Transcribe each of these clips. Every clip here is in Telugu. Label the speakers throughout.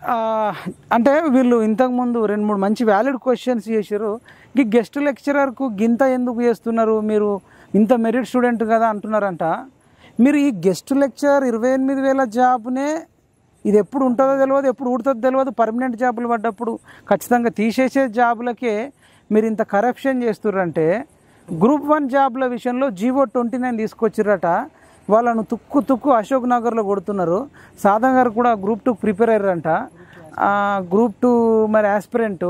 Speaker 1: ఆ, అంటే వీళ్ళు ఇంతకుముందు రెండు మూడు మంచి వ్యాలిడ్ క్వశ్చన్స్ చేశారు ఈ గెస్ట్ లెక్చరర్కు గింత ఎందుకు చేస్తున్నారు మీరు ఇంత మెరిట్ స్టూడెంట్ కదా అంటున్నారంట మీరు ఈ గెస్ట్ లెక్చర్ ఇరవై ఎనిమిది వేల జాబ్నే ఇది ఎప్పుడు ఉంటుందో తెలియదు ఎప్పుడు ఉడుతుందో తెలియదు పర్మనెంట్ జాబులు పడ్డప్పుడు ఖచ్చితంగా తీసేసే జాబులకే మీరు ఇంత కరప్షన్ చేస్తున్నారంటే గ్రూప్ వన్ జాబ్ల విషయంలో జీవో ట్వంటీ నైన్ తీసుకొచ్చిరట వాళ్ళను తుక్కు తుక్కు అశోక్ నగర్లో కొడుతున్నారు సాధన గారు కూడా గ్రూప్ టూ ప్రిపేర్ అయ్యారంట ఆ, గ్రూప్ టూ మరి ఆస్పిరెంట్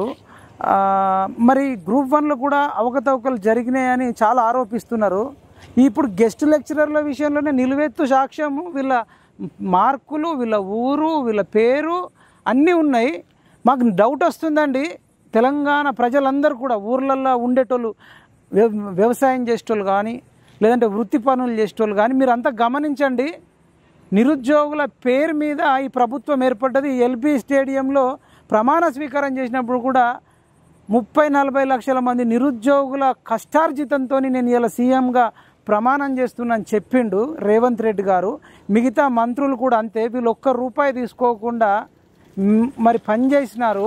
Speaker 1: మరి గ్రూప్ వన్లో కూడా అవకతవకలు జరిగినాయని చాలా ఆరోపిస్తున్నారు ఇప్పుడు గెస్ట్ లెక్చరర్ల విషయంలోనే నిలువెత్తు సాక్ష్యము వీళ్ళ మార్కులు వీళ్ళ ఊరు వీళ్ళ పేరు అన్నీ ఉన్నాయి మాకు డౌట్ వస్తుందండి తెలంగాణ ప్రజలందరూ కూడా ఊర్లల్లో ఉండేటోళ్ళు వ్య- వ్యవసాయం చేసేటోళ్ళు కానీ లేదంటే వృత్తి పనులు చేసేటోళ్ళు కానీ మీరు అంతా గమనించండి నిరుద్యోగుల పేరు మీద ఈ ప్రభుత్వం ఏర్పడ్డది ఎల్బీ స్టేడియంలో ప్రమాణ స్వీకారం చేసినప్పుడు కూడా ముప్పై నలభై లక్షల మంది నిరుద్యోగుల కష్టార్జితంతో నేను ఇలా సీఎంగా ప్రమాణం చేస్తున్నాను చెప్పిండు రేవంత్ రెడ్డి గారు మిగతా మంత్రులు కూడా అంతే వీళ్ళు ఒక్క రూపాయి తీసుకోకుండా మ్, మరి పనిచేసినారు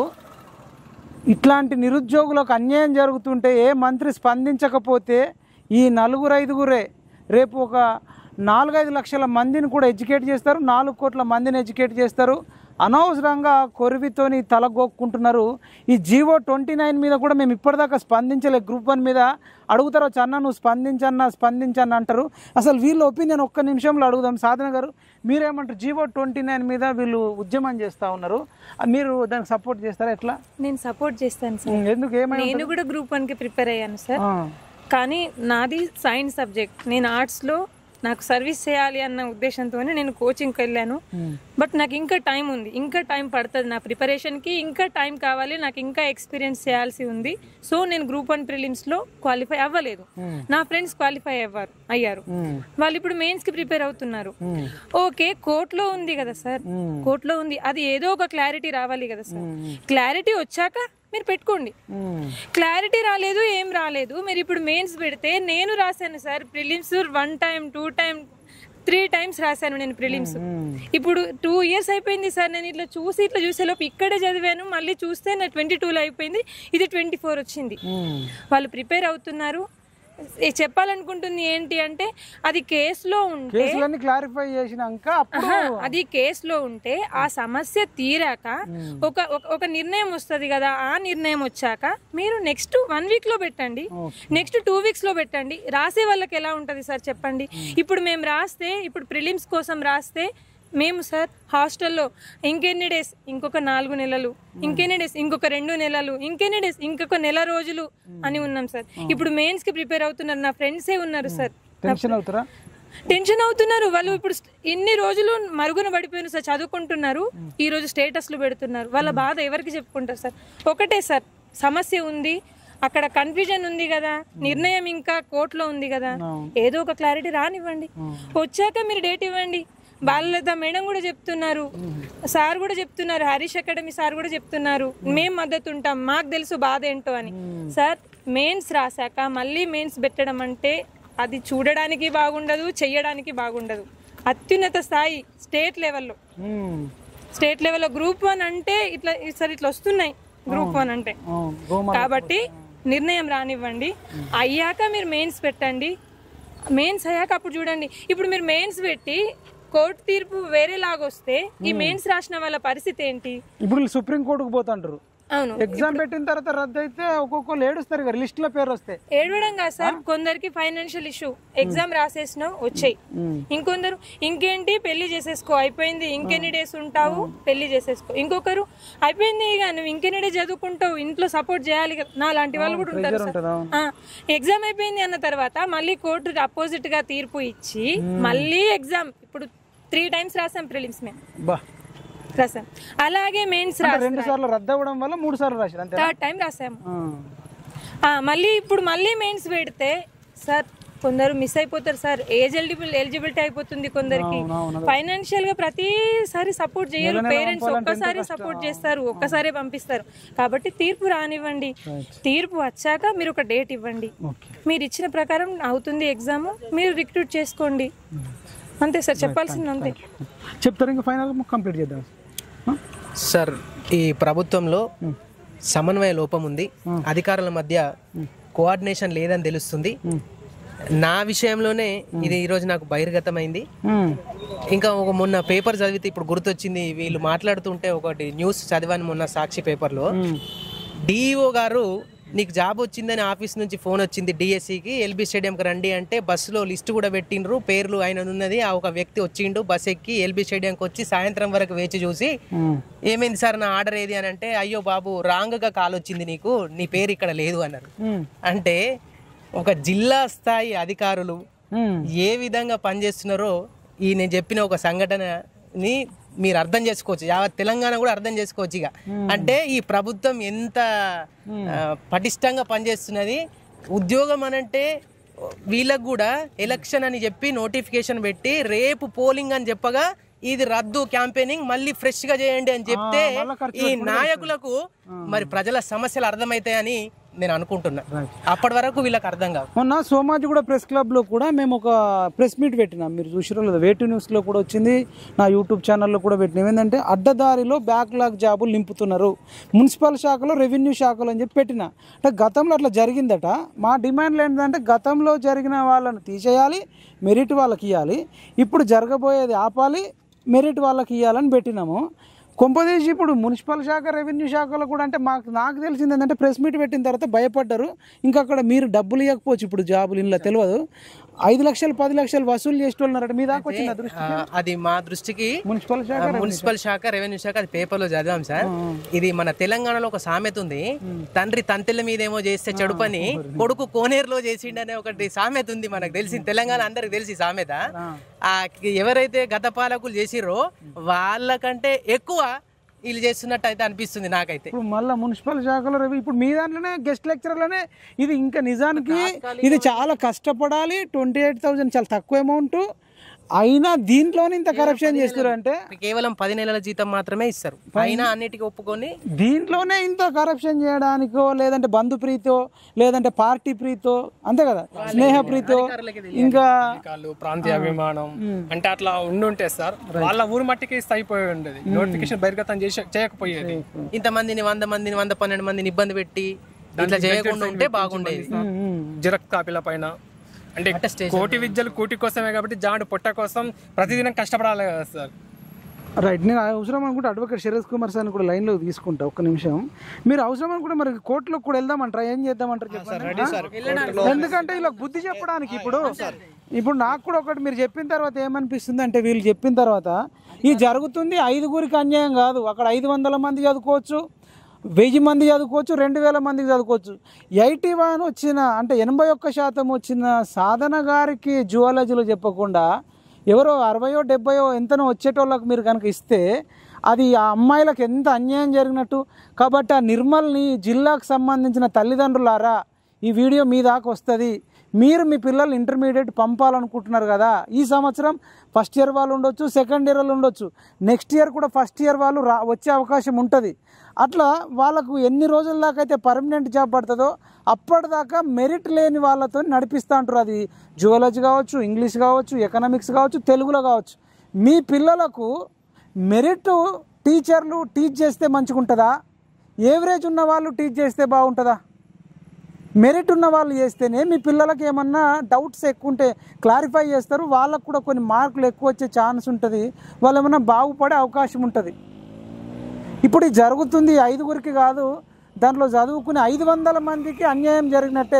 Speaker 1: ఇట్లాంటి నిరుద్యోగులకు అన్యాయం జరుగుతుంటే ఏ మంత్రి స్పందించకపోతే ఈ నలుగురు ఐదుగురే రేపు ఒక నాలుగైదు లక్షల మందిని కూడా ఎడ్యుకేట్ చేస్తారు నాలుగు కోట్ల మందిని ఎడ్యుకేట్ చేస్తారు అనవసరంగా కొరివితోని తలగొక్కుంటున్నారు ఈ జీవో ట్వంటీ నైన్ మీద కూడా మేము ఇప్పటిదాకా స్పందించలే గ్రూప్ వన్ మీద అడుగుతారు వచ్చి అన్న నువ్వు స్పందించన్నా స్పందించన్న అంటారు అసలు వీళ్ళ ఒపీనియన్ ఒక్క నిమిషంలో అడుగుదాం సాధన గారు మీరేమంటారు జీవో ట్వంటీ నైన్ మీద వీళ్ళు ఉద్యమం చేస్తూ ఉన్నారు ఆ, మీరు దానికి సపోర్ట్ చేస్తారా ఎట్లా
Speaker 2: నేను సపోర్ట్ చేస్తాను సార్
Speaker 1: ఎందుకు ఏమైనా
Speaker 2: నేను కూడా గ్రూప్ వన్ కి ప్రిపేర్ అయ్యాను సార్
Speaker 1: ఆ,
Speaker 2: కానీ నాది సైన్స్ సబ్జెక్ట్ నేను ఆర్ట్స్ లో నాకు సర్వీస్ చేయాలి అన్న ఉద్దేశంతోనే నేను కోచింగ్కి వెళ్ళాను బట్ నాకు ఇంకా టైం ఉంది ఇంకా టైం పడుతుంది నా ప్రిపరేషన్కి ఇంకా టైం కావాలి నాకు ఇంకా ఎక్స్పీరియన్స్ చేయాల్సి ఉంది సో నేను గ్రూప్ వన్ ప్రిలిమ్స్లో క్వాలిఫై అవ్వలేదు నా ఫ్రెండ్స్ క్వాలిఫై అవ్వారు అయ్యారు వాళ్ళు ఇప్పుడు మెయిన్స్ కి ప్రిపేర్ అవుతున్నారు ఓకే కోర్టులో ఉంది కదా సార్ కోర్టులో ఉంది అది ఏదో ఒక క్లారిటీ రావాలి కదా సార్ క్లారిటీ వచ్చాక మీరు పెట్టుకోండి
Speaker 1: ఉమ్,
Speaker 2: క్లారిటీ రాలేదు ఏం రాలేదు మీరు ఇప్పుడు మెయిన్స్ పెడితే నేను రాశాను sir prelims one time two time three times రాశాను నేను ప్రిలిమ్స్ ఇప్పుడు టూ ఇయర్స్ అయిపోయింది సార్ నేను ఇట్లా చూసి ఇట్లా చూసేలోపు ఇక్కడే చదివాను మళ్ళీ చూస్తే నా ట్వంటీ టూలో అయిపోయింది ఇది ట్వంటీ ఫోర్ వచ్చింది
Speaker 1: ఉమ్,
Speaker 2: వాళ్ళు ప్రిపేర్ అవుతున్నారు ఏ చెప్పాలనుకుంటుంది ఏంటి అంటే అది కేసులో ఉంటే
Speaker 1: కేసులన్నీ క్లారిఫై చేసినాక అప్పుడు
Speaker 2: ఆహా, అది కేసులో ఉంటే ఆ సమస్య తీరాక ఒక ఒక- ఒక నిర్ణయం వస్తుంది కదా ఆ నిర్ణయం వచ్చాక మీరు నెక్స్ట్ వన్ వీక్ లో పెట్టండి నెక్స్ట్ టూ వీక్స్ లో పెట్టండి రాసే వాళ్ళకి ఎలా ఉంటది సార్ చెప్పండి ఇప్పుడు మేము రాస్తే ఇప్పుడు ప్రిలిమ్స్ కోసం రాస్తే మేము సార్ హాస్టల్లో ఇంకెన్ని డేస్ ఇంకొక నాలుగు నెలలు ఇంకెన్ని డేస్ ఇంకొక రెండు నెలలు ఇంకెన్ని డేస్ ఇంకొక నెల రోజులు అని ఉన్నాం సార్ ఇప్పుడు మెయిన్స్ కి ప్రిపేర్ అవుతున్నారు నా ఫ్రెండ్సే ఉన్నారు సార్
Speaker 1: టెన్షన్ అవుతారా
Speaker 2: టెన్షన్ అవుతున్నారు వాళ్ళు ఇప్పుడు స్ట్- ఇన్ని రోజులు మరుగున పడిపోయిన సార్ చదువుకుంటున్నారు ఈ రోజు స్టేటస్లు పెడుతున్నారు వాళ్ళ బాధ ఎవరికి చెప్పుకుంటారు సార్ ఒకటే సార్ సమస్య ఉంది అక్కడ కన్ఫ్యూజన్ ఉంది కదా నిర్ణయం ఇంకా కోర్టులో ఉంది కదా ఏదో ఒక క్లారిటీ రానివ్వండి వచ్చాక మీరు డేట్ ఇవ్వండి బాలలత మేడం కూడా చెప్తున్నారు సార్ కూడా చెప్తున్నారు హరీష్ అకాడమీ సార్ కూడా చెప్తున్నారు మేం మద్దతు ఉంటాం మాకు తెలుసు బాధ ఏంటో అని సార్ మెయిన్స్ రాశాక మళ్ళీ మెయిన్స్ పెట్టడం అంటే అది చూడడానికి బాగుండదు చెయ్యడానికి బాగుండదు అత్యున్నత స్థాయి స్టేట్ లెవెల్లో
Speaker 1: ఉమ్,
Speaker 2: స్టేట్ లెవెల్లో గ్రూప్ వన్ అంటే ఇట్లా సార్ ఇట్లా వస్తున్నాయి గ్రూప్ వన్ అంటే
Speaker 1: అవును, గోమా
Speaker 2: కాబట్టి నిర్ణయం రానివ్వండి అయ్యాక మీరు మెయిన్స్ పెట్టండి మెయిన్స్ అయ్యాక అప్పుడు చూడండి ఇప్పుడు మీరు మెయిన్స్ పెట్టి కోర్టు తీర్పు వేరేలాగా వస్తే ఈ మెయిన్స్ రాసిన వాళ్ళ పరిస్థితి ఏంటి
Speaker 1: ఇప్పుడు వీళ్ళు సుప్రీం కోర్టుకు పోతుంటారు
Speaker 2: అవును
Speaker 1: ఎగ్జామ్ పెట్టిన తర్వాత రద్దు అయితే ఒక్కొక్కరు ఏడుస్తారు కదా లిస్ట్ లో పేరు వస్తే
Speaker 2: ఏడవడం కాదు సార్ కొందరికి ఫైనాన్షియల్ ఇష్యూ ఎగ్జామ్ రాసేసినావు వచ్చాయి ఇంకొందరు ఇంకేంటి పెళ్లి చేసేసుకో అయిపోయింది ఇంకెన్ని డేస్ ఉంటావు పెళ్లి చేసేసుకో ఇంకొకరు అయిపోయింది ఇక నువ్వు ఇంకెన్ని డేస్ చదువుకుంటావు ఇంట్లో సపోర్ట్ చేయాలి కదా నా లాంటి వాళ్ళు కూడా ఉంటారు సార్
Speaker 1: ఉంటుంది అవును
Speaker 2: ఆ, ఎగ్జామ్ అయిపోయింది అన్న తర్వాత మళ్ళీ కోర్టు అపోజిట్ గా తీర్పు ఇచ్చి మళ్ళీ ఎగ్జామ్ ఇప్పుడు త్రీ టైమ్స్ రాసాం ప్రిలిమ్స్ మేము
Speaker 1: బా
Speaker 2: రాసాం అలాగే మెయిన్స్
Speaker 1: అంటే
Speaker 2: రాసాం
Speaker 1: రెండు సార్లు రద్దు అవ్వడం వల్ల మూడు సార్లు రాశారు అంతే
Speaker 2: థర్డ్ టైం రాసాము ఆ, మళ్ళీ ఇప్పుడు మళ్ళీ మెయిన్స్ పెడితే సార్ కొందరు మిస్ అయిపోతారు సార్ ఏజ్ ఎలిజిబుల్ ఎలిజిబిలిటీ అయిపోతుంది కొందరికి ఫైనాన్షియల్ గా ప్రతిసారి సపోర్ట్ చేయరు పేరెంట్స్ ఒక్కసారి సపోర్ట్ చేస్తారు ఒక్కసారి పంపిస్తారు కాబట్టి తీర్పు రానివ్వండి తీర్పు వచ్చాక మీరు ఒక డేట్ ఇవ్వండి
Speaker 1: ఓకే
Speaker 2: మీరు ఇచ్చిన ప్రకారం అవుతుంది ఎగ్జామ్ మీరు రిక్రూట్ చేసుకోండి అంతే సార్ చెప్పాల్సింది అంతే
Speaker 1: చెప్తారు ఇంకా ఫైనల్ కంప్లీట్ చేద్దాం ఆ?
Speaker 3: సార్ ఈ ప్రభుత్వంలో సమన్వయ లోపం ఉంది అధికారుల మధ్య కోఆర్డినేషన్ లేదని తెలుస్తుంది నా విషయంలోనే ఇది ఈరోజు నాకు బహిర్గతమైంది
Speaker 1: ఉమ్,
Speaker 3: ఇంకా ఒక మొన్న పేపర్ చదివితే ఇప్పుడు గుర్తొచ్చింది వీళ్ళు మాట్లాడుతుంటే ఒకటి న్యూస్ చదివాను మొన్న సాక్షి పేపర్లో డిఈఓ గారు నీకు జాబ్ వచ్చిందని ఆఫీస్ నుంచి ఫోన్ వచ్చింది డిఎస్సికి ఎల్బీ స్టేడియంకి రండి అంటే బస్సులో లిస్ట్ కూడా పెట్టిండ్రు పేర్లు ఆయన ఉన్నది ఆ ఒక వ్యక్తి వచ్చిండు బస్ ఎక్కి ఎల్బీ స్టేడియంకి వచ్చి సాయంత్రం వరకు వేచి చూసి
Speaker 1: ఉమ్.
Speaker 3: ఏమైంది సార్ నా ఆర్డర్ ఏది అని అంటే అయ్యో బాబు రాంగ్గా కాల్ వచ్చింది నీకు నీ పేరు ఇక్కడ లేదు అన్నారు
Speaker 1: ఉమ్,
Speaker 3: అంటే ఒక జిల్లా స్థాయి అధికారులు
Speaker 1: ఉమ్.
Speaker 3: ఏ విధంగా పనిచేస్తున్నారో ఈ నేను చెప్పిన ఒక సంఘటనని మీరు అర్థం చేసుకోవచ్చు యావత్ తెలంగాణ కూడా అర్థం చేసుకోవచ్చు ఇక అంటే ఈ ప్రభుత్వం ఎంత ఆ, పటిష్టంగా పనిచేస్తున్నది ఉద్యోగం అనంటే వీళ్ళకు కూడా ఎలక్షన్ అని చెప్పి నోటిఫికేషన్ పెట్టి రేపు పోలింగ్ అని చెప్పగా ఇది రద్దు క్యాంపెయినింగ్ మళ్ళీ ఫ్రెష్ గా చేయండి అని చెప్తే
Speaker 1: మళ్ళా ఖర్చు
Speaker 3: ఈ నాయకులకు మరి ప్రజల సమస్యలు అర్థమవుతాయని నేను అనుకుంటున్నా అప్పటి వరకు వీళ్ళకి అర్థం కావు
Speaker 1: మొన్న సోమాజిగూడ ప్రెస్ క్లబ్లో కూడా మేము ఒక ప్రెస్ మీట్ పెట్టినాం మీరు చూసిరో లేదా వేటు న్యూస్లో కూడా వచ్చింది నా యూట్యూబ్ ఛానల్లో కూడా పెట్టినాం ఏంటంటే అడ్డదారిలో బ్యాక్లాగ్ జాబులు నింపుతున్నారు మున్సిపల్ శాఖలో రెవెన్యూ శాఖలో అని చెప్పి పెట్టిన అంటే గతంలో అట్లా జరిగిందట మా డిమాండ్లు ఏంటంటే గతంలో జరిగిన వాళ్ళని తీసేయాలి మెరిట్ వాళ్ళకి ఇవ్వాలి ఇప్పుడు జరగబోయేది ఆపాలి మెరిట్ వాళ్ళకి ఇవ్వాలని పెట్టినాము కొంపదీసి ఇప్పుడు మున్సిపల్ శాఖ రెవెన్యూ శాఖలో కూడా అంటే మాకు నాకు తెలిసింది ఏంటంటే ప్రెస్ మీట్ పెట్టిన తర్వాత భయపడ్డారు ఇంకా అక్కడ మీరు డబ్బులు ఇవ్వకపోవచ్చు ఇప్పుడు జాబులు ఇంట్లో తెలియదు ఐదు లక్షలు పది లక్షలు వసూలు చేసేటోళ్ళన్నారట మీ దాకా వచ్చింది దృష్టి
Speaker 3: ఆ, అది మా దృష్టికి
Speaker 1: మున్సిపల్ శాఖ
Speaker 3: ఆ, మున్సిపల్ శాఖ రెవెన్యూ శాఖ అది పేపర్లో చదివాం సార్ ఇది మన తెలంగాణలో ఒక సామెత ఉంది తండ్రి తంతెల మీద ఏమో చేస్తే చెడు పని కొడుకు కోనేరులో చేసిండనే ఒకటి సామెత ఉంది మనకు తెలిసింది తెలంగాణ అందరికి తెలిసి ఈ సామెత ఆ ఎవరైతే గత పాలకులు చేసిరో వాళ్ళకంటే ఎక్కువ వీళ్ళు చేస్తున్నట్టు అయితే అనిపిస్తుంది నాకైతే
Speaker 1: ఇప్పుడు మళ్ళీ మున్సిపల్ శాఖలో రెవెన్యూ ఇప్పుడు మీ దాంట్లోనే గెస్ట్ లెక్చరర్లోనే ఇది ఇంకా నిజానికి ఇది చాలా కష్టపడాలి ట్వంటీ ఎయిట్ థౌజండ్ చాలా తక్కువ అమౌంట్ అయినా దీంట్లోనే ఇంత కరప్షన్ చేస్తారు అంటే
Speaker 3: కేవలం పది నెలల జీతం మాత్రమే ఇస్తారు అయినా అన్నిటికీ ఒప్పుకొని
Speaker 1: దీంట్లోనే ఇంత కరప్షన్ చేయడానికో లేదంటే బంధు ప్రీతో లేదంటే పార్టీ ప్రీతో అంతే కదా స్నేహ ప్రీతో ఇంకా
Speaker 4: వాళ్ళు ప్రాంతీయ అభిమానం అంటే అట్లా ఉండుంటే సార్ వాళ్ళ ఊరు మట్టికి ఇస్తే అయిపోయి ఉండేది నోటిఫికేషన్ బహిర్గతం చేసి చేయకపోయేది
Speaker 3: ఇంతమందిని వంద మందిని వంద పన్నెండు మందిని ఇబ్బంది పెట్టి ఇట్లా చేయకుండా ఉంటే బాగుండేది
Speaker 4: జిరక్ కాపీల పైన అంటే కోటి విద్యలు కూటి కోసమే కాబట్టి జాడు పొట్ట కోసం ప్రతిదినం కష్టపడాలి కదా సార్
Speaker 1: రైట్ నేను అవసరం అనుకుంటే అడ్వకేట్ శరత్ కుమార్ సార్ని కూడా లైన్లో తీసుకుంటా ఒక్క నిమిషం మీరు అవసరం అనుకుంటే మరి కోర్టులో కూడా వెళ్దామంటారా ఏం చేద్దామంటారు చెప్పండి ఆ? ఎందుకంటే ఇలా బుద్ధి చెప్పడానికి ఇప్పుడు ఇప్పుడు నాకు కూడా ఒకటి మీరు చెప్పిన తర్వాత ఏమనిపిస్తుంది అంటే వీళ్ళు చెప్పిన తర్వాత ఇది జరుగుతుంది ఐదుగురికి అన్యాయం కాదు అక్కడ ఐదు వందల మంది చదువుకోవచ్చు వెయ్యి మంది చదువుకోవచ్చు రెండు వేల మందికి చదువుకోవచ్చు ఎయిటీ వన్ వచ్చిన అంటే ఎనభై ఒక్క శాతం వచ్చిన సాధన గారికి జువాలజీలో చెప్పకుండా ఎవరో అరవయో డెబ్బయో ఎంతనో వచ్చేటోళ్ళకి మీరు కనుక ఇస్తే అది ఆ అమ్మాయిలకు ఎంత అన్యాయం జరిగినట్టు కాబట్టి ఆ నిర్మల్ని జిల్లాకు సంబంధించిన తల్లిదండ్రులారా ఈ వీడియో మీ దాకా వస్తుంది మీరు మీ పిల్లలు ఇంటర్మీడియట్ పంపాలనుకుంటున్నారు కదా ఈ సంవత్సరం ఫస్ట్ ఇయర్ వాళ్ళు ఉండొచ్చు సెకండ్ ఇయర్ వాళ్ళు ఉండొచ్చు నెక్స్ట్ ఇయర్ కూడా ఫస్ట్ ఇయర్ వాళ్ళు రా వచ్చే అవకాశం ఉంటుంది అట్లా వాళ్ళకు ఎన్ని రోజుల దాకా అయితే పర్మనెంట్ జాబ్ పడుతుందో అప్పటిదాకా మెరిట్ లేని వాళ్ళతో నడిపిస్తూ ఉంటారు అది జువాలజీ కావచ్చు ఇంగ్లీష్ కావచ్చు ఎకనామిక్స్ కావచ్చు తెలుగులో కావచ్చు మీ పిల్లలకు మెరిట్ టీచర్లు టీచ్ చేస్తే మంచిగా ఉంటుందా ఏవరేజ్ ఉన్న వాళ్ళు టీచ్ చేస్తే బాగుంటుందా మెరిట్ ఉన్న వాళ్ళు చేస్తేనే మీ పిల్లలకి ఏమన్నా డౌట్స్ ఎక్కువ ఉంటే క్లారిఫై చేస్తారు వాళ్ళకు కూడా కొన్ని మార్కులు ఎక్కువ వచ్చే ఛాన్స్ ఉంటుంది వాళ్ళు ఏమన్నా బాగుపడే అవకాశం ఉంటుంది ఇప్పుడు ఇది జరుగుతుంది ఐదుగురికి కాదు దాంట్లో చదువుకునే ఐదు వందల మందికి అన్యాయం జరిగినట్టే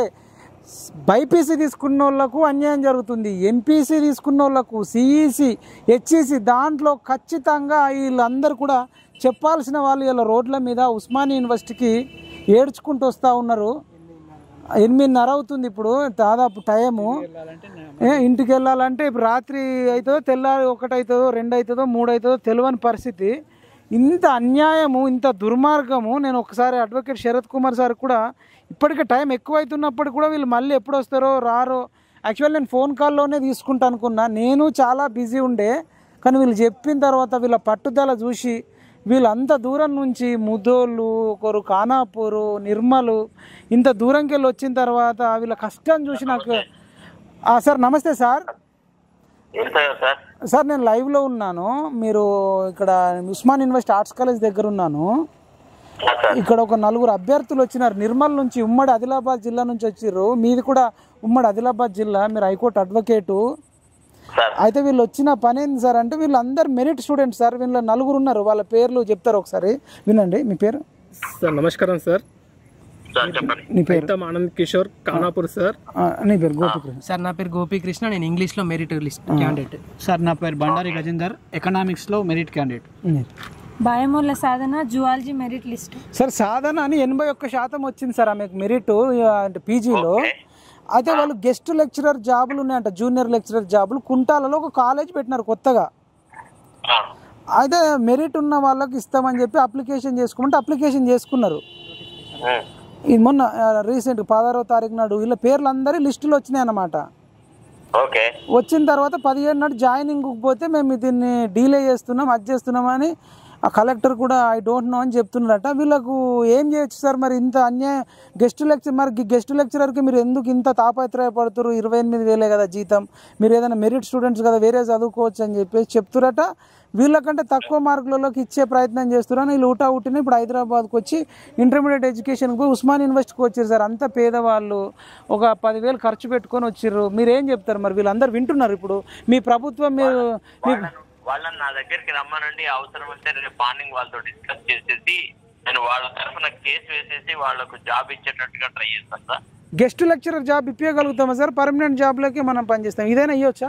Speaker 1: బైపీసీ తీసుకున్న వాళ్ళకు అన్యాయం జరుగుతుంది ఎంపీసీ తీసుకున్న వాళ్ళకు సిఈసి హెచ్ఈసి దాంట్లో ఖచ్చితంగా వీళ్ళందరూ కూడా చెప్పాల్సిన వాళ్ళు ఇలా రోడ్ల మీద ఉస్మానియా యూనివర్సిటీకి ఏడ్చుకుంటూ వస్తూ ఉన్నారు ఎనిమిదిన్నర అవుతుంది ఇప్పుడు దాదాపు టైము ఏ, ఇంటికి వెళ్ళాలంటే ఇప్పుడు రాత్రి అవుతుందో తెల్లారి ఒకటి అవుతుందో రెండు అవుతుందో మూడు అవుతుందో తెలియని పరిస్థితి ఇంత అన్యాయము ఇంత దుర్మార్గము నేను ఒకసారి అడ్వకేట్ శరత్ కుమార్ సార్ కూడా ఇప్పటికే టైం ఎక్కువ అవుతున్నప్పుడు కూడా వీళ్ళు మళ్ళీ ఎప్పుడు వస్తారో రారో యాక్చువల్ నేను ఫోన్ కాల్లోనే తీసుకుంటా అనుకున్నా నేను చాలా బిజీ ఉండే కానీ వీళ్ళు చెప్పిన తర్వాత వీళ్ళ పట్టుదల చూసి వీళ్ళంత దూరం నుంచి ముదోళ్ళు ఒకరు ఖానాపూరు నిర్మలు ఇంత దూరంకి వెళ్ళి వచ్చిన తర్వాత వీళ్ళ కష్టం చూసి నాకు ఆ, సార్ నమస్తే సార్
Speaker 5: ఎంత సార్
Speaker 1: సార్ నేను లైవ్లో ఉన్నాను మీరు ఇక్కడ ఉస్మాన్ యూనివర్సిటీ ఆర్ట్స్ కాలేజ్ దగ్గర ఉన్నాను
Speaker 5: సార్
Speaker 1: ఇక్కడ ఒక నలుగురు అభ్యర్థులు వచ్చినారు నిర్మల్ నుంచి ఉమ్మడి ఆదిలాబాద్ జిల్లా నుంచి వచ్చిర్రు మీది కూడా ఉమ్మడి ఆదిలాబాద్ జిల్లా మీరు హైకోర్టు అడ్వకేటు
Speaker 5: సార్
Speaker 1: అయితే వీళ్ళు వచ్చిన పని ఏంది సార్ అంటే వీళ్ళు అందరు మెరిట్ స్టూడెంట్స్ సార్ వీళ్ళ నలుగురు ఉన్నారు వాళ్ళ పేర్లు చెప్తారు ఒకసారి వినండి మీ పేరు
Speaker 4: సార్ నమస్కారం సార్
Speaker 5: సార్ చెప్పండి
Speaker 1: నీ పేరు
Speaker 4: అయితే ఆనంద్ కిషోర్ ఖానాపూర్ సార్
Speaker 1: ఆ, నీ పేరు గోపికృష్ణ
Speaker 3: సార్ నా పేరు గోపీకృష్ణ నేను ఇంగ్లీష్లో మెరిట్ లిస్ట్ క్యాండిడేట్
Speaker 6: సార్ నా పేరు బండారి గజేందర్ ఎకనామిక్స్లో మెరిట్ క్యాండిడేట్
Speaker 2: భయముల Sadhana zoology merit list
Speaker 1: sir Sadhana అని ఎనభై ఒక్క శాతం వచ్చింది సార్ ఆమెకు మెరిట్ అంటే పీజీలో అయితే వాళ్ళు గెస్ట్ లెక్చరర్ జాబులు ఉన్నాయంట జూనియర్ లెక్చరర్ జాబులు కుంటాలలో ఒక కాలేజ్ పెట్టినారు కొత్తగా
Speaker 5: ఆ,
Speaker 1: అయితే మెరిట్ ఉన్న వాళ్ళకి ఇస్తామని చెప్పి అప్లికేషన్ చేసుకోమంటే అప్లికేషన్ చేసుకున్నారు
Speaker 5: ఉమ్,
Speaker 1: ఇది మొన్న రీసెంట్ పదహారవ తారీఖు నాడు వీళ్ళ పేర్లు అందరి లిస్టులో వచ్చినాయి అన్నమాట
Speaker 5: ఓకే
Speaker 1: వచ్చిన తర్వాత పదిహేను నాడు జాయినింగ్ పోతే మేము దీన్ని డీలే చేస్తున్నాం అది చేస్తున్నామని ఆ కలెక్టర్ కూడా ఐ డోంట్ నో అని చెప్తున్నారట వీళ్ళకు ఏం చేయొచ్చు సార్ మరి ఇంత అన్యాయం గెస్ట్ లెక్చర్ మరి గెస్ట్ లెక్చరర్కి మీరు ఎందుకు ఇంత తాపత్రయపడుతున్నారు ఇరవై ఎనిమిది వేలే కదా జీతం మీరు ఏదైనా మెరిట్ స్టూడెంట్స్ కదా వేరే చదువుకోవచ్చు అని చెప్పేసి చెప్తురట వీళ్ళకంటే తక్కువ మార్కులలోకి ఇచ్చే ప్రయత్నం చేస్తున్నారని వీళ్ళు ఊటా ఉట్టిన ఇప్పుడు హైదరాబాద్కి వచ్చి ఇంటర్మీడియట్ ఎడ్యుకేషన్కి పోయి ఉస్మాన్ యూనివర్సిటీకి వచ్చారు సార్ అంత పేదవాళ్ళు ఒక పదివేలు ఖర్చు పెట్టుకొని వచ్చిర్రు మీరు ఏం చెప్తారు మరి వీళ్ళందరూ వింటున్నారు ఇప్పుడు మీ ప్రభుత్వం మీరు మీ
Speaker 5: వాళ్ళను వాళ్ళని నా దగ్గరికి రమ్మనండి అవసరం వస్తే రేపు మార్నింగ్ వాళ్ళతో డిస్కస్ చేసేసి నేను వాళ్ళ తరఫున కేసు వేసేసి వాళ్ళకు జాబ్ ఇచ్చేటట్టుగా ట్రై చేస్తాను సార్
Speaker 1: గెస్ట్ లెక్చరర్ జాబ్ ఇప్పగలుగుతామా సార్ పర్మనెంట్ జాబ్లోకి మనం పనిచేస్తాం ఇదైనా ఇవ్వచ్చా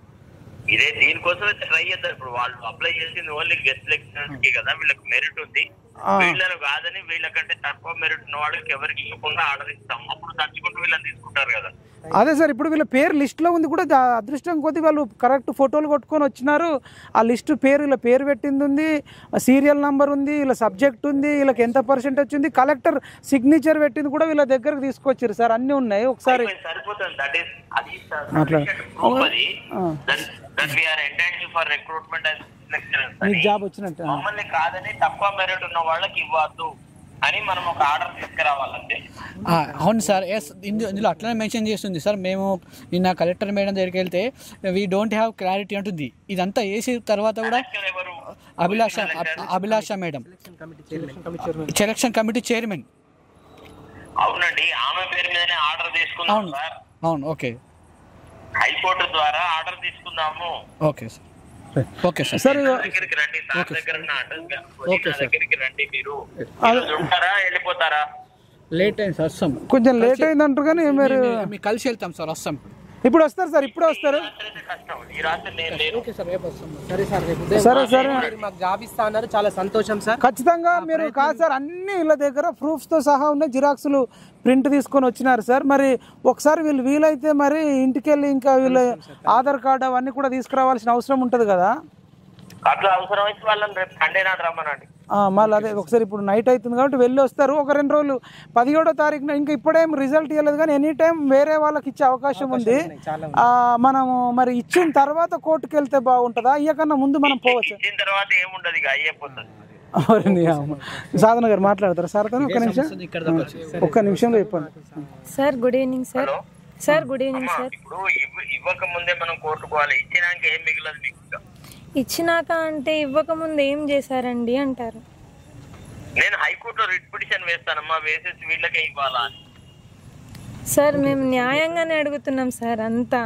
Speaker 5: ఇదే దీనికోసం అయితే ట్రై చేద్దాం ఇప్పుడు వాళ్ళు అప్లై చేసింది ఓన్లీ గెస్ట్ లెక్చరర్స్ కి కదా వీళ్ళకి మెరిట్ ఉంది
Speaker 1: ఆ.
Speaker 5: వీళ్ళను కాదని వీళ్ళకంటే తక్కువ మెరిట్ ఉన్న వాళ్ళకి ఎవరికి ఇవ్వకుండా ఆర్డర్ ఇస్తాం అప్పుడు తచ్చుకుంటూ వీళ్ళని తీసుకుంటారు కదా
Speaker 1: అదే సార్ ఇప్పుడు వీళ్ళ పేరు లిస్ట్లో ఉంది కూడా దా- అదృష్టం కొద్ది వాళ్ళు కరెక్ట్ ఫోటోలు కొట్టుకొని వచ్చినారు ఆ లిస్ట్ పేరు వీళ్ళ పేరు పెట్టింది ఉంది సీరియల్ నంబర్ ఉంది వీళ్ళ సబ్జెక్ట్ ఉంది వీళ్ళకి ఎంత పర్సెంట్ వచ్చింది కలెక్టర్ సిగ్నేచర్ పెట్టింది కూడా వీళ్ళ దగ్గరకు తీసుకొచ్చారు సార్ అన్నీ ఉన్నాయి ఒకసారి
Speaker 5: అయిపోయింది, సరిపోతుంది దట్ ఈస్ అది
Speaker 1: మాట్లాడు.
Speaker 5: ప్రూఫ్ అది
Speaker 1: ఆ.
Speaker 5: That we are entitled for recruitment and lecturers
Speaker 1: మీకు
Speaker 5: అని
Speaker 1: జాబ్ వచ్చినట్టు
Speaker 5: మమ్మల్ని కాదని తక్కువ మెరిట్ ఉన్న వాళ్ళకి ఇవ్వద్దు అని మనం ఒక ఆర్డర్ తీసుకురావాలంటే
Speaker 6: ఆ, అవును సార్ ఎస్ ఇందు ఇందులో అట్లనే మెన్షన్ చేస్తుంది సార్ మేము నిన్న కలెక్టర్ మేడం దగ్గరికి వెళ్తే వీ డోంట్ హ్యావ్ క్లారిటీ అంటుంది ఇదంతా వేసిన తర్వాత కూడా
Speaker 5: Lecturer ఎవరు
Speaker 6: అభిలాష అబ్- Abhilasha madam selection committee chairman
Speaker 5: అవునండి ఆమె పేరు మీదనే ఆర్డర్ తీసుకుందాం
Speaker 6: అవును
Speaker 5: సార్
Speaker 6: అవును ఓకే
Speaker 5: హైకోర్టు ద్వారా ఆర్డర్ తీసుకుందాము
Speaker 6: okay sir okay sir
Speaker 1: sir
Speaker 5: నా దగ్గరికి రండి సార్ దగ్గర ఉన్న అడ్రస్ కనుక్కొని నా దగ్గరికి రండి మీరు ఈరోజు ఉంటారా వెళ్ళిపోతారా
Speaker 6: లేట్ అయింది సార్ వస్తాం
Speaker 1: కొంచెం లేట్ అయింది అంటారు కానీ మీరు
Speaker 6: మీకు కలిసి వెళ్తాం సార్ వస్తాం
Speaker 1: ఇప్పుడు వస్తారు సార్ ఇప్పుడే వస్తారు
Speaker 5: రాత్రి అయితే కష్టం ఈ రాత్రి నేను లేను
Speaker 3: ఓకే సార్ రేపు వస్తాం సరే సార్ రేపు ఉదయం
Speaker 1: సరే సరే
Speaker 3: మీరు మాకు జాబ్ ఇస్తా అన్నారు చాలా సంతోషం సార్
Speaker 1: ఖచ్చితంగా మీరు కాదు సార్ అన్ని వీళ్ళ దగ్గర ప్రూఫ్స్ తో సహా ఉన్న జిరాక్స్లు ప్రింట్ తీసుకొని వచ్చినారు సార్ మరి ఒకసారి వీళ్ళు వీలైతే మరి ఇంటికి వెళ్ళి ఇంకా వీళ్ళ ఆధార్ కార్డు అవన్నీ కూడా తీసుకురావాల్సిన అవసరం ఉంటుంది కదా
Speaker 5: అట్లా అవసరం అయితే వాళ్ళని రేపు సండే నాడు రమ్మనండి
Speaker 1: ఆ, మళ్ళీ అదే ఒకసారి ఇప్పుడు నైట్ అవుతుంది కాబట్టి వెళ్ళి వస్తారు ఒక రెండు రోజులు పదిహేడో తారీఖున ఇంకా ఇప్పుడేం రిజల్ట్ ఇవ్వలేదు కానీ ఎనీ టైం వేరే వాళ్ళకి ఇచ్చే అవకాశం ఉంది ఆ, మనము మరి ఇచ్చిన తర్వాత కోర్టుకు వెళ్తే బాగుంటుందా ఇయ్యకన్నా ముందు మనం పోవచ్చు
Speaker 5: ఇచ్చిన తర్వాత ఏముండదు ఇక అయిపోతుంది
Speaker 1: అవునండి, అవును. సాధన గారు మాట్లాడతారా సార్ తను ఒక్క నిమిషం ఒక్క నిమిషంలో చెప్పండి
Speaker 2: sir good evening sir sir good evening sir
Speaker 5: ఇప్పుడు ఇవ్వ- ఇవ్వక ముందే మనం కోర్టుకోవాలి ఇచ్చినాక ఏం మిగలదు మీకు ఇంకా.
Speaker 2: ఇచ్చినాక అంటే ఇవ్వకముందు ఏం చేశారండి అంటారు
Speaker 5: నేను హైకోర్టులో రిట్ పిటిషన్ వేస్తానమ్మా వేసేసి వీళ్ళకే ఇవ్వాలా అని
Speaker 2: సార్ మేము న్యాయంగానే అడుగుతున్నాం సార్ అంతా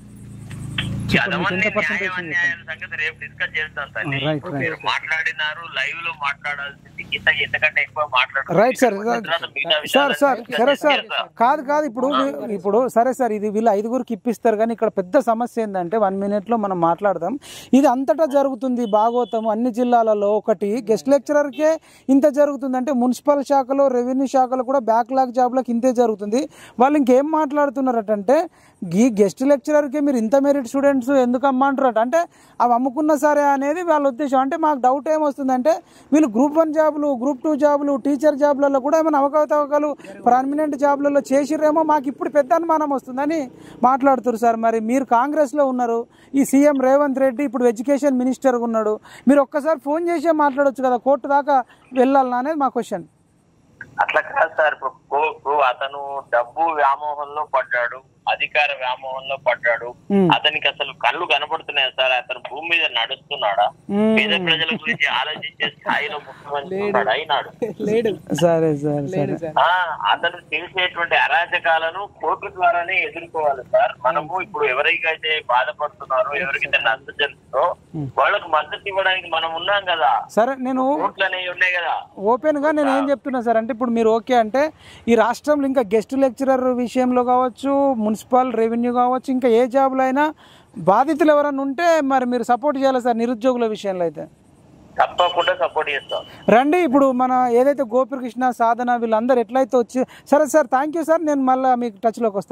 Speaker 5: చదవండి న్యాయం అన్యాయాల సంగతి రేపు డిస్కస్ చేస్తాం తల్లి
Speaker 1: రైట్ రైట్
Speaker 5: మీరు మాట్లాడినారు లైవ్ లో మాట్లాడాల్సింది ఇంత ఎంతకంటే ఎక్కువ మాట్లాడారు
Speaker 1: రైట్ సార్ సార్ సార్ సరే సార్ కాదు కాదు ఇప్పుడు వీ- ఇప్పుడు సరే సార్ ఇది వీళ్ళు ఐదుగురికి ఇప్పిస్తారు కానీ ఇక్కడ పెద్ద సమస్య ఏంటంటే వన్ మినిట్లో మనం మాట్లాడదాం ఇది అంతటా జరుగుతుంది భాగవతం అన్ని జిల్లాలలో ఒకటి గెస్ట్ లెక్చరర్కే ఇంత జరుగుతుంది అంటే మున్సిపల్ శాఖలో రెవెన్యూ శాఖలో కూడా బ్యాక్లాగ్ జాబ్లకు ఇంతే జరుగుతుంది వాళ్ళు ఇంకేం మాట్లాడుతున్నారటంటే ఈ గెస్ట్ లెక్చరర్కి మీరు ఇంత మెరిట్ స్టూడెంట్స్ ఎందుకు అమ్మంటారట అంటే అవి అమ్ముకున్నా సరే అనేది వాళ్ళ ఉద్దేశం అంటే మాకు డౌట్ ఏమొస్తుందంటే వీళ్ళు గ్రూప్ వన్ జాబులు గ్రూప్ టూ జాబులు టీచర్ జాబులలో కూడా ఏమైనా అవకతవకలు పర్మనెంట్ జాబులలో చేసిర్రేమో మాకు ఇప్పుడు పెద్ద అనుమానం వస్తుందని మాట్లాడుతున్నారు సార్ మరి మీరు కాంగ్రెస్లో ఉన్నారు ఈ సీఎం రేవంత్ రెడ్డి ఇప్పుడు ఎడ్యుకేషన్ మినిస్టర్గా ఉన్నాడు మీరు ఒక్కసారి ఫోన్ చేసే మాట్లాడొచ్చు కదా కోర్టు దాకా వెళ్ళాలన్నా అనేది మా క్వశ్చన్
Speaker 5: అట్లా కాదు సార్ ఇప్పుడు గోకు అతను డబ్బు వ్యామోహంలో పడ్డాడు అధికార వ్యామోహంలో పడ్డాడు
Speaker 1: మ్మ్.
Speaker 5: అతనికి అసలు కళ్ళు కనపడుతున్నాయి సార్ అతను భూమి మీద నడుస్తున్నాడా
Speaker 1: మ్మ్.
Speaker 5: పేద ప్రజల గురించి ఆలోచించే స్థాయిలో ముఖ్యమంత్రి ఉన్నాడు అయినాడు
Speaker 6: లేడు
Speaker 1: సరే సరే సరే
Speaker 5: ఆ, అతను చేసేటువంటి అరాచకాలను కోర్టు ద్వారానే ఎదుర్కోవాలి సార్ మనము ఇప్పుడు ఎవరికైతే బాధపడుతున్నారో ఎవరికైతే నష్టం జరుగుతుందో వాళ్ళకు మద్దతు ఇవ్వడానికి మనం ఉన్నాం కదా
Speaker 1: సరే నేను
Speaker 5: కోర్టులు అనేవి ఉన్నాయి కదా
Speaker 1: ఓపెన్ గా నేను ఏం చెప్తున్నా సార్ అంటే ఇప్పుడు మీరు ఓకే అంటే ఈ రాష్ట్రంలో ఇంకా గెస్ట్ లెక్చరర్ విషయంలో కావచ్చు మున్సిపల్ రెవెన్యూ కావచ్చు ఇంకా ఏ జాబ్లో అయినా బాధితులు ఎవరైనా ఉంటే మరి మీరు సపోర్ట్ చేయాలి సార్ నిరుద్యోగుల విషయంలో అయితే
Speaker 5: తప్పకుండా సపోర్ట్ చేస్తాం
Speaker 1: రండి ఇప్పుడు మన ఏదైతే గోపికృష్ణ సాధన వీళ్ళందరూ ఎట్లయితే వచ్చి సరే సార్ థ్యాంక్ యూ సార్ నేను మళ్ళీ మీకు టచ్లోకి వస్తా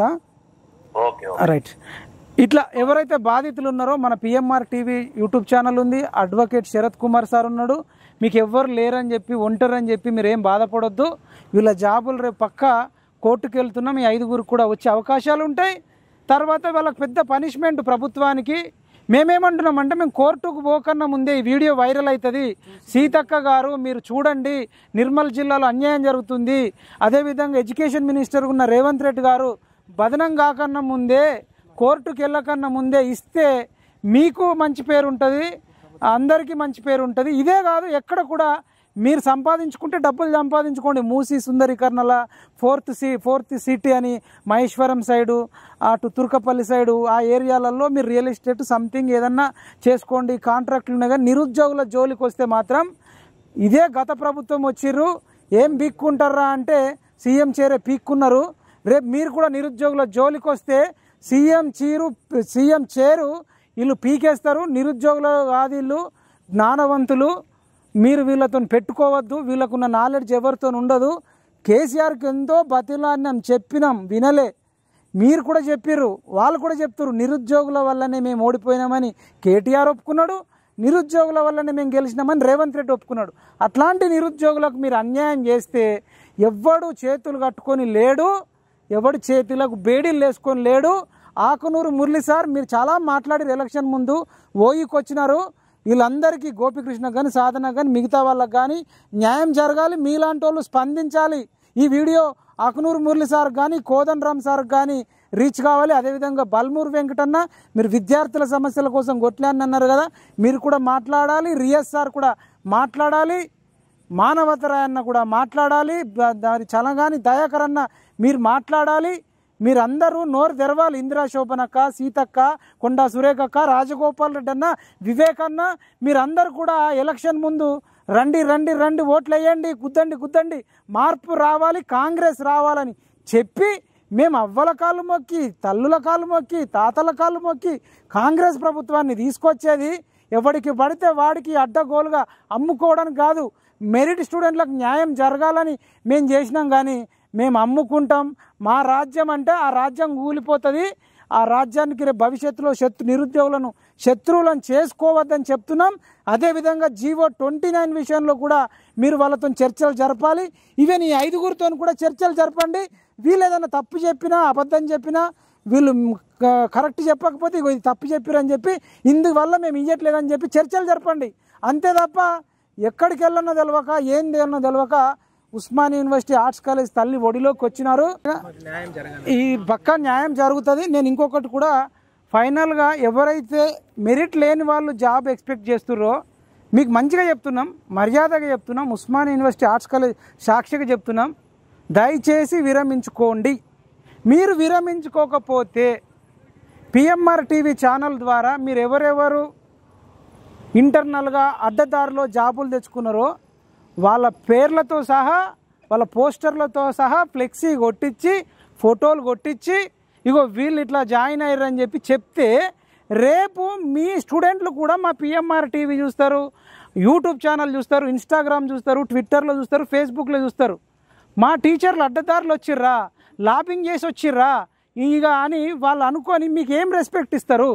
Speaker 5: ఓకే ఓకే
Speaker 1: రైట్ ఇట్లా ఎవరైతే బాధితులు ఉన్నారో మన పిఎంఆర్ టీవీ యూట్యూబ్ ఛానల్ ఉంది అడ్వకేట్ శరత్ కుమార్ సార్ ఉన్నాడు మీకు ఎవ్వరు లేరని చెప్పి ఒంటరని చెప్పి మీరు ఏం బాధపడొద్దు వీళ్ళ జాబులు రేపు పక్క కోర్టుకు వెళ్తున్నాం ఈ ఐదుగురికి కూడా వచ్చే అవకాశాలు ఉంటాయి తర్వాత వాళ్ళకి పెద్ద పనిష్మెంట్ ప్రభుత్వానికి మేమేమంటున్నాం అంటే మేము కోర్టుకు పోకన్నా ముందే ఈ వీడియో వైరల్ అవుతుంది సీతక్క గారు మీరు చూడండి నిర్మల్ జిల్లాలో అన్యాయం జరుగుతుంది అదేవిధంగా ఎడ్యుకేషన్ మినిస్టర్ ఉన్న రేవంత్ రెడ్డి గారు బదనం కాకన్నా ముందే కోర్టుకు వెళ్ళకన్నా ముందే ఇస్తే మీకు మంచి పేరు ఉంటుంది అందరికీ మంచి పేరు ఉంటుంది ఇదే కాదు ఎక్కడ కూడా మీరు సంపాదించుకుంటే డబ్బులు సంపాదించుకోండి మూసి సుందరీకరణల ఫోర్త్ సి ఫోర్త్ సిటీ అని మహేశ్వరం సైడు అటు తుర్కపల్లి సైడు ఆ ఏరియాలలో మీరు రియల్ ఎస్టేట్ సంథింగ్ ఏదన్నా చేసుకోండి కాంట్రాక్ట్లు ఉన్నాయి కానీ నిరుద్యోగుల జోలికి వస్తే మాత్రం ఇదే గత ప్రభుత్వం వచ్చిర్రు ఏం పీక్కుంటారా అంటే సీఎం చేరే పీక్కున్నారు రేపు మీరు కూడా నిరుద్యోగుల జోలికి వస్తే సీఎం చీరు సీఎం చేరు వీళ్ళు పీకేస్తారు నిరుద్యోగుల ఆదిళ్ళు జ్ఞానవంతులు మీరు వీళ్ళతో పెట్టుకోవద్దు వీళ్ళకున్న నాలెడ్జ్ ఎవరితో ఉండదు కేసీఆర్కి ఎంతో బతిలాడినాం చెప్పినాం వినలే మీరు కూడా చెప్పారు వాళ్ళు కూడా చెప్తారు నిరుద్యోగుల వల్లనే మేము ఓడిపోయినామని కేటీఆర్ ఒప్పుకున్నాడు నిరుద్యోగుల వల్లనే మేము గెలిచినామని రేవంత్ రెడ్డి ఒప్పుకున్నాడు అట్లాంటి నిరుద్యోగులకు మీరు అన్యాయం చేస్తే ఎవ్వడు చేతులు కట్టుకొని లేడు ఎవడు చేతులకు బేడీలు వేసుకొని లేడు ఆకునూరు మురళి సార్ మీరు చాలా మాట్లాడారు ఎలక్షన్ ముందు ఓయికి వచ్చినారు వీళ్ళందరికీ గోపికృష్ణ కానీ సాధన కానీ మిగతా వాళ్ళకి కానీ న్యాయం జరగాలి మీలాంటి వాళ్ళు స్పందించాలి ఈ వీడియో ఆకునూరు మురళి సార్ కానీ కోదన్ రామ్ సార్ కానీ రీచ్ కావాలి అదేవిధంగా బల్మూరు వెంకటన్న మీరు విద్యార్థుల సమస్యల కోసం కొట్లాన్ని అన్నారు కదా మీరు కూడా మాట్లాడాలి రియస్ సార్ కూడా మాట్లాడాలి మానవతరాయన్న కూడా మాట్లాడాలి బ- దాని చలగాని దయాకర్ అన్న మీరు మాట్లాడాలి మీరందరూ నోరు తెరవాలి ఇందిరా శోభనక్క సీతక్క కొండా సురేఖక్క రాజగోపాల్ రెడ్డి అన్న వివేక్ అన్న మీరందరూ కూడా ఎలక్షన్ ముందు రండి రండి రండి ఓట్లు వేయండి గుద్దండి గుద్దండి మార్పు రావాలి కాంగ్రెస్ రావాలని చెప్పి మేము అవ్వల కాళ్ళు మొక్కి తల్లుల కాళ్ళు మొక్కి తాతల కాళ్ళు మొక్కి కాంగ్రెస్ ప్రభుత్వాన్ని తీసుకొచ్చేది ఎవడికి పడితే వాడికి అడ్డగోలుగా అమ్ముకోవడానికి కాదు మెరిట్ స్టూడెంట్లకు న్యాయం జరగాలని మేము చేసినాం కానీ మేము అమ్ముకుంటాం మా రాజ్యం అంటే ఆ రాజ్యం కూలిపోతుంది ఆ రాజ్యానికి రేపు భవిష్యత్తులో శత్రు నిరుద్యోగులను శత్రువులను చేసుకోవద్దని చెప్తున్నాం అదేవిధంగా జీవో ట్వంటీ నైన్ విషయంలో కూడా మీరు వాళ్ళతో చర్చలు జరపాలి ఈవెన్ ఈ ఐదుగురితో కూడా చర్చలు జరపండి వీళ్ళు ఏదైనా తప్పు చెప్పినా అబద్ధం చెప్పినా వీళ్ళు క- కరెక్ట్ చెప్పకపోతే ఇగో ఇది తప్పు చెప్పారని చెప్పి ఇందువల్ల మేము ఇయ్యట్లేదని చెప్పి చర్చలు జరపండి అంతే తప్ప ఎక్కడికి వెళ్ళనో తెలియక ఏం తెలియనో తెలియక ఉస్మానియా యూనివర్సిటీ ఆర్ట్స్ కాలేజ్ తల్లి ఒడిలోకి వచ్చినారు ఈ పక్క న్యాయం జరుగుతుంది నేను ఇంకొకటి కూడా ఫైనల్గా ఎవరైతే మెరిట్ లేని వాళ్ళు జాబ్ ఎక్స్పెక్ట్ చేస్తున్నారో మీకు మంచిగా చెప్తున్నాం మర్యాదగా చెప్తున్నాం ఉస్మానియా యూనివర్సిటీ ఆర్ట్స్ కాలేజ్ సాక్షిగా చెప్తున్నాం దయచేసి విరమించుకోండి మీరు విరమించుకోకపోతే పిఎంఆర్ టీవీ ఛానల్ ద్వారా మీరు ఎవరెవరు ఇంటర్నల్గా అడ్డదారిలో జాబులు తెచ్చుకున్నారో వాళ్ళ పేర్లతో సహా వాళ్ళ పోస్టర్లతో సహా ఫ్లెక్సీ కొట్టించి ఫోటోలు కొట్టించి ఇగో వీళ్ళు ఇట్లా జాయిన్ అయ్యారని చెప్పి చెప్తే రేపు మీ స్టూడెంట్లు కూడా మా పిఎంఆర్ టీవీ చూస్తారు యూట్యూబ్ ఛానల్ చూస్తారు ఇన్స్టాగ్రామ్ చూస్తారు ట్విట్టర్లో చూస్తారు ఫేస్బుక్లో చూస్తారు మా టీచర్లు అడ్డదారులు వచ్చిర్రా లాబింగ్ చేసి వచ్చిర్రా ఇక అని వాళ్ళు అనుకొని మీకు ఏం రెస్పెక్ట్ ఇస్తారు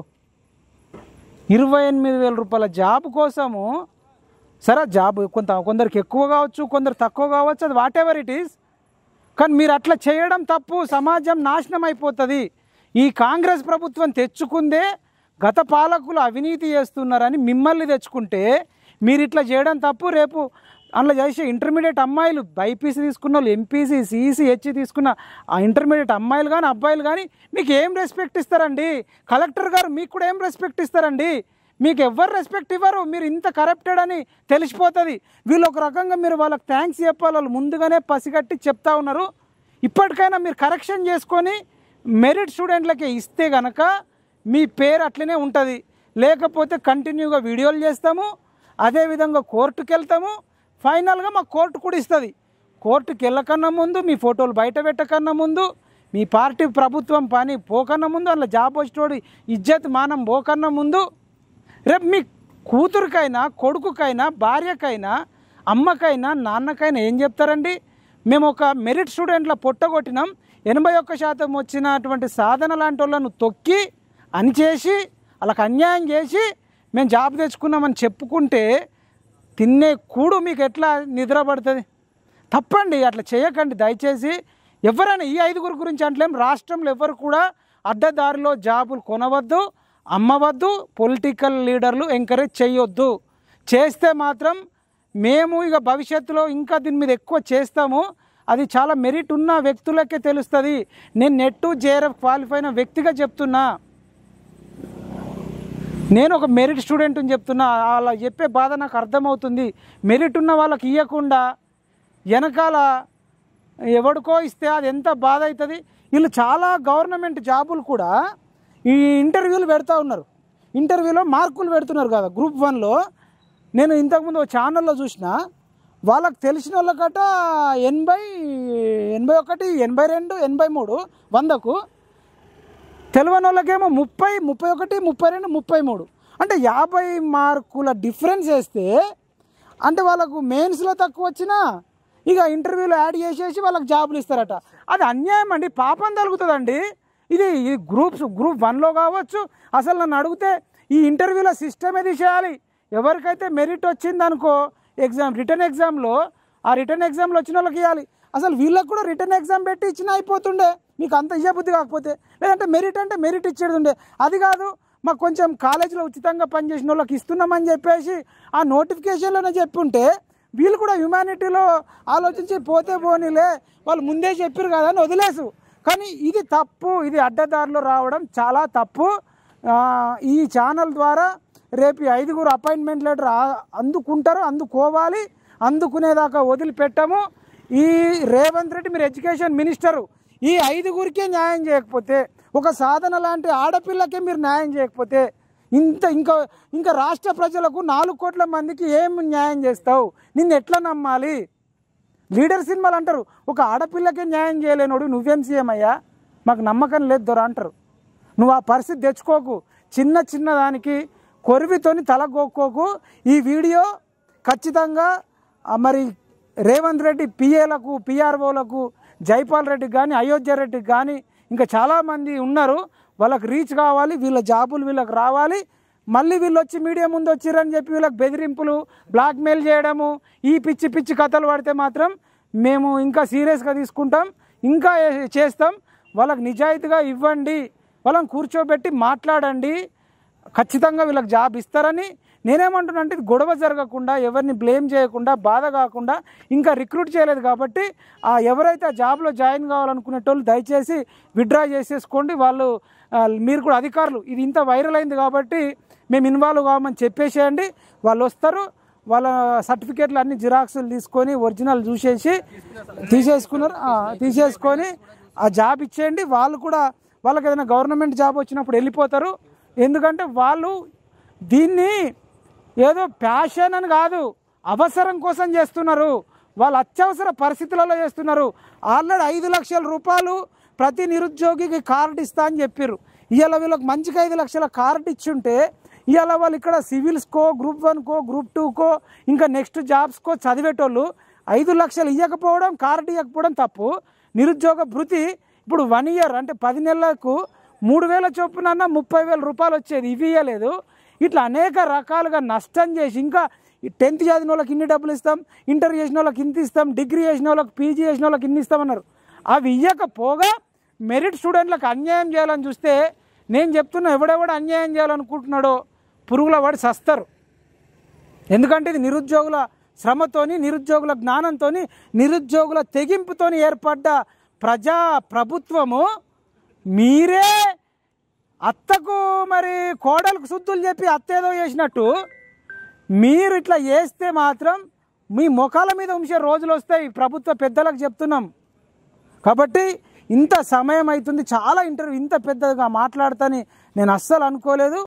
Speaker 1: ఇరవై ఎనిమిది వేల రూపాయల జాబ్ కోసము సరే జాబ్ కొంత కొందరికి ఎక్కువ కావచ్చు కొందరు తక్కువ కావచ్చు అది వాట్ ఎవర్ ఇట్ ఈస్ కానీ మీరు అట్లా చేయడం తప్పు సమాజం నాశనం అయిపోతుంది ఈ కాంగ్రెస్ ప్రభుత్వం తెచ్చుకుందే గత పాలకులు అవినీతి చేస్తున్నారని మిమ్మల్ని తెచ్చుకుంటే మీరు ఇట్లా చేయడం తప్పు రేపు అందులో చేసే ఇంటర్మీడియట్ అమ్మాయిలు బైపీసీ తీసుకున్న వాళ్ళు ఎంపీసీ సిఈసీ హెచ్ తీసుకున్న ఆ ఇంటర్మీడియట్ అమ్మాయిలు కానీ అబ్బాయిలు కానీ మీకు ఏం రెస్పెక్ట్ ఇస్తారండి కలెక్టర్ గారు మీకు కూడా ఏం రెస్పెక్ట్ ఇస్తారండి మీకు ఎవ్వరు రెస్పెక్ట్ ఇవ్వరు మీరు ఇంత కరప్టెడ్ అని తెలిసిపోతుంది వీళ్ళు ఒక రకంగా మీరు వాళ్ళకి థ్యాంక్స్ చెప్పాలి వాళ్ళు ముందుగానే పసిగట్టి చెప్తా ఉన్నారు ఇప్పటికైనా మీరు కరెక్షన్ చేసుకొని మెరిట్ స్టూడెంట్లకి ఇస్తే గనక మీ పేరు అట్లనే ఉంటుంది లేకపోతే కంటిన్యూగా వీడియోలు చేస్తాము అదేవిధంగా కోర్టుకు వెళ్తాము ఫైనల్గా మా కోర్టు కూడా ఇస్తుంది కోర్టుకి వెళ్ళకన్నా ముందు మీ ఫోటోలు బయట పెట్టకన్నా ముందు మీ పార్టీ ప్రభుత్వం పని పోకన్నా ముందు అందులో జాబ్ వచ్చేటోడు ఇజ్జత్ మానం పోకన్నా ముందు రేపు మీ కూతురికైనా కొడుకుకైనా భార్యకైనా అమ్మకైనా నాన్నకైనా ఏం చెప్తారండి మేము ఒక మెరిట్ స్టూడెంట్ల పొట్టగొట్టినాం ఎనభై ఒక్క శాతం వచ్చినటువంటి సాధన లాంటి వాళ్ళను తొక్కి అనిచేసి వాళ్ళకి అన్యాయం చేసి మేము జాబ్ తెచ్చుకున్నామని చెప్పుకుంటే తినే కూడు మీకు ఎట్లా నిద్ర పడుతుంది తప్పండి అట్లా చేయకండి దయచేసి ఎవరైనా ఈ ఐదుగురు గురించి అంటలేం రాష్ట్రంలో ఎవరు కూడా అడ్డదారిలో జాబులు కొనవద్దు అమ్మవద్దు పొలిటికల్ లీడర్లు ఎంకరేజ్ చేయొద్దు చేస్తే మాత్రం మేము ఇక భవిష్యత్తులో ఇంకా దీని మీద ఎక్కువ చేస్తాము అది చాలా మెరిట్ ఉన్న వ్యక్తులకే తెలుస్తుంది నేను నెట్ జేఆర్ఎఫ్ క్వాలిఫై అయిన వ్యక్తిగా చెప్తున్నా నేను ఒక మెరిట్ స్టూడెంట్ అని చెప్తున్నా అలా చెప్పే బాధ నాకు అర్థమవుతుంది మెరిట్ ఉన్న వాళ్ళకి ఇవ్వకుండా వెనకాల ఎవడికో ఇస్తే అది ఎంత బాధ అవుతుంది వీళ్ళు చాలా గవర్నమెంట్ జాబులు కూడా ఈ ఇంటర్వ్యూలు పెడతా ఉన్నారు ఇంటర్వ్యూలో మార్కులు పెడుతున్నారు కదా గ్రూప్ వన్లో నేను ఇంతకుముందు ఒక ఛానల్లో చూసిన వాళ్ళకి తెలిసిన వాళ్ళకట ఎనభై ఎనభై ఒకటి ఎనభై రెండు ఎనభై మూడు వందకు తెలియని వాళ్ళకేమో ముప్పై ముప్పై ఒకటి ముప్పై రెండు ముప్పై మూడు అంటే యాభై మార్కుల డిఫరెన్స్ వేస్తే అంటే వాళ్ళకు మెయిన్స్లో తక్కువ వచ్చినా ఇక ఇంటర్వ్యూలో యాడ్ చేసేసి వాళ్ళకి జాబులు ఇస్తారట అది అన్యాయం అండి పాపం తగులుతుందండి ఇది ఇది గ్రూప్స్ గ్రూప్ వన్లో కావచ్చు అసలు నన్ను అడిగితే ఈ ఇంటర్వ్యూలో సిస్టమ్ ఏది చేయాలి ఎవరికైతే మెరిట్ వచ్చిందనుకో ఎగ్జామ్ రిటర్న్ ఎగ్జామ్లో ఆ రిటర్న్ ఎగ్జామ్లో వచ్చిన వాళ్ళకి ఇవ్వాలి అసలు వీళ్ళకి కూడా రిటర్న్ ఎగ్జామ్ పెట్టి ఇచ్చినా అయిపోతుండే మీకు అంత ఇయ్యబుద్ధి కాకపోతే లేదంటే మెరిట్ అంటే మెరిట్ ఇచ్చేది ఉండే అది కాదు మాకు కొంచెం కాలేజీలో ఉచితంగా పనిచేసిన వాళ్ళకి ఇస్తున్నామని చెప్పేసి ఆ నోటిఫికేషన్లోనే చెప్పుంటే వీళ్ళు కూడా హ్యుమానిటీలో ఆలోచించి పోతే పోనీలే వాళ్ళు ముందే చెప్పారు కదా అని వదిలేసు కానీ ఇది తప్పు ఇది అడ్డదారిలో రావడం చాలా తప్పు ఆ, ఈ ఛానల్ ద్వారా రేపు ఈ ఐదుగురు అపాయింట్మెంట్ లెటర్ ఆ- అందుకుంటారు అందుకోవాలి అందుకునేదాకా వదిలిపెట్టము ఈ రేవంత్ రెడ్డి మీరు ఎడ్యుకేషన్ మినిస్టరు ఈ ఐదుగురికే న్యాయం చేయకపోతే ఒక సాధన లాంటి ఆడపిల్లకే మీరు న్యాయం చేయకపోతే ఇంత ఇంకా ఇంకా రాష్ట్ర ప్రజలకు నాలుగు కోట్ల మందికి ఏం న్యాయం చేస్తావు నిన్ను ఎట్లా నమ్మాలి లీడర్ సినిమాలు అంటారు ఒక ఆడపిల్లకే న్యాయం చేయలేనోడు నువ్వేం సీఎం అయ్యా మాకు నమ్మకం లేదు దొర అంటారు నువ్వు ఆ పరిస్థితి తెచ్చుకోకు చిన్న చిన్న దానికి కొరివితోని తల గోక్కోకు ఈ వీడియో ఖచ్చితంగా ఆ, మరి రేవంత్ రెడ్డి పిఏలకు పిఆర్ఓలకు జైపాల్ రెడ్డికి కానీ అయోధ్య రెడ్డికి కానీ ఇంకా చాలామంది ఉన్నారు వాళ్ళకి రీచ్ కావాలి వీళ్ళ జాబులు వీళ్ళకి రావాలి మళ్ళీ వీళ్ళు వచ్చి మీడియా ముందు వచ్చిరని చెప్పి వీళ్ళకి బెదిరింపులు బ్లాక్మెయిల్ చేయడము ఈ పిచ్చి పిచ్చి కథలు పడితే మాత్రం మేము ఇంకా సీరియస్గా తీసుకుంటాం ఇంకా ఏ- చేస్తాం వాళ్ళకి నిజాయితీగా ఇవ్వండి వాళ్ళని కూర్చోబెట్టి మాట్లాడండి ఖచ్చితంగా వీళ్ళకి జాబ్ ఇస్తారని నేనేమంటున్నా అంటే ఇది గొడవ జరగకుండా ఎవరిని బ్లేమ్ చేయకుండా బాధ కాకుండా ఇంకా రిక్రూట్ చేయలేదు కాబట్టి ఆ ఎవరైతే ఆ జాబ్లో జాయిన్ కావాలనుకునేటోళ్ళు దయచేసి విత్డ్రా చేసేసుకోండి వాళ్ళు ఆ, మీరు కూడా అధికారులు ఇది ఇంత వైరల్ అయింది కాబట్టి మేము ఇన్వాల్వ్ కావమని చెప్పేసేయండి వాళ్ళు వస్తారు వాళ్ళ సర్టిఫికేట్లు అన్ని జిరాక్సులు తీసుకొని ఒరిజినల్ చూసేసి తీసేసుకున్నారు ఆ, తీసేసుకొని ఆ జాబ్ ఇచ్చేయండి వాళ్ళు కూడా వాళ్ళకి ఏదైనా గవర్నమెంట్ జాబ్ వచ్చినప్పుడు వెళ్ళిపోతారు ఎందుకంటే వాళ్ళు దీన్ని ఏదో ప్యాషన్ అని కాదు అవసరం కోసం చేస్తున్నారు వాళ్ళు అత్యవసర పరిస్థితులలో చేస్తున్నారు ఆల్రెడీ ఐదు లక్షల రూపాయలు ప్రతి నిరుద్యోగికి కార్డు ఇస్తా అని చెప్పారు ఇవాళ వీళ్ళకి మంచిగా ఐదు లక్షల కార్డు ఇచ్చుంటే ఇవాళ వాళ్ళు ఇక్కడ సివిల్స్కో గ్రూప్ వన్కో గ్రూప్ టూకో ఇంకా నెక్స్ట్ జాబ్స్కో చదివేటోళ్ళు ఐదు లక్షలు ఇవ్వకపోవడం కార్డు ఇవ్వకపోవడం తప్పు నిరుద్యోగ భృతి ఇప్పుడు వన్ ఇయర్ అంటే పది నెలలకు మూడు వేల చొప్పున ముప్పై వేల రూపాయలు వచ్చేది ఇవి ఇవ్వలేదు ఇట్లా అనేక రకాలుగా నష్టం చేసి ఇంకా టెన్త్ చదివిన వాళ్ళకి ఇన్ని డబ్బులు ఇస్తాం ఇంటర్ చేసిన వాళ్ళకి ఇంత ఇస్తాం డిగ్రీ చేసిన వాళ్ళకి పీజీ చేసిన వాళ్ళకి ఇన్ని ఇస్తామన్నారు అవి ఇవ్వకపోగా మెరిట్ స్టూడెంట్లకు అన్యాయం చేయాలని చూస్తే నేను చెప్తున్నా ఎవడెవడు అన్యాయం చేయాలనుకుంటున్నాడో పురుగుల వాడి సస్తారు ఎందుకంటే ఇది నిరుద్యోగుల శ్రమతోని నిరుద్యోగుల జ్ఞానంతోని నిరుద్యోగుల తెగింపుతోని ఏర్పడ్డ ప్రజా ప్రభుత్వము మీరే అత్తకు మరి కోడలకు శుద్ధులు చెప్పి అత్త ఏదో చేసినట్టు మీరు ఇట్లా చేస్తే మాత్రం మీ ముఖాల మీద ఉంచే రోజులు వస్తాయి ప్రభుత్వ పెద్దలకు చెప్తున్నాం కాబట్టి ఇంత సమయం అవుతుంది చాలా ఇంటర్వ్యూ ఇంత పెద్దగా మాట్లాడతాని నేను అస్సలు అనుకోలేదు